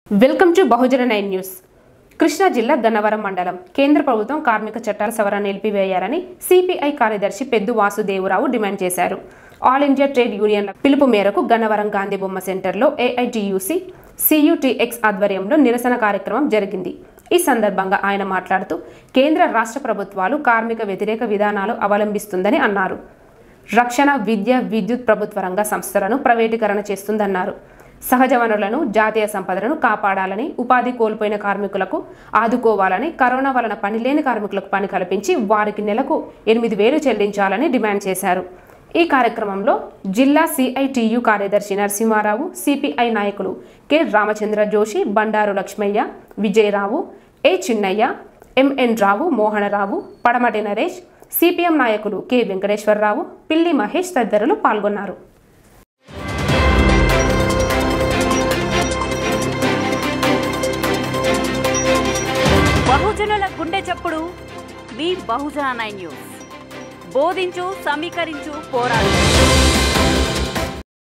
welcome to Bahujana nine news Krishna జిల్లా గన్నవరం మండలం కేంద్ర ప్రభుత్వం కార్మిక చట్టాల సవరణ నిలిపివేయాలని సిపిఐ కార్యదర్శి పెద్దు వాసుదేవరావు డిమాండ్ చేశారు ఆల్ ఇండియా ట్రేడ్ యూనియన్ల పిలుపు మేరకు గన్నవరం గాంధీ బొమ్మ సెంటర్లో ఏఐటియుసి సియుటిఎక్స్ ఆధ్వర్యంలో నిరసన కార్యక్రమం జరిగింది ఈ సందర్భంగా ఆయన మాట్లాడుతూ కేంద్ర రాష్ట్ర ప్రభుత్వాలు కార్మిక వ్యతిరేక విధానాలు అవలంబిస్తుందని అన్నారు రక్షణ విద్య విద్యుత్ ప్రభుత్వ రంగ సంస్థలను ప్రైవేటీకరణ చేస్తుందన్నారు సహజ వనరులను జాతీయ సంపదలను కాపాడాలని ఉపాధి కోల్పోయిన కార్మికులకు ఆదుకోవాలని కరోనా వలన పనిలేని కార్మికులకు పని కల్పించి వారికి నెలకు ఎనిమిది వేలు చెల్లించాలని డిమాండ్ చేశారు ఈ కార్యక్రమంలో జిల్లా సిఐటియు కార్యదర్శి నరసింహారావు సిపిఐ నాయకులు K Ramachandra Joshi Bandaru Lakshmaiah Vijayarao A Chinnaiah MN Rao Mohanarao Padamati Naresh CPM నాయకులు కె వెంకటేశ్వరరావు పిల్లి మహేష్ తదితరులు పాల్గొన్నారు బహుజనుల గుండె చప్పుడు మీ బహుజన నైన్ న్యూస్ బోధించు సమీకరించు పోరాడు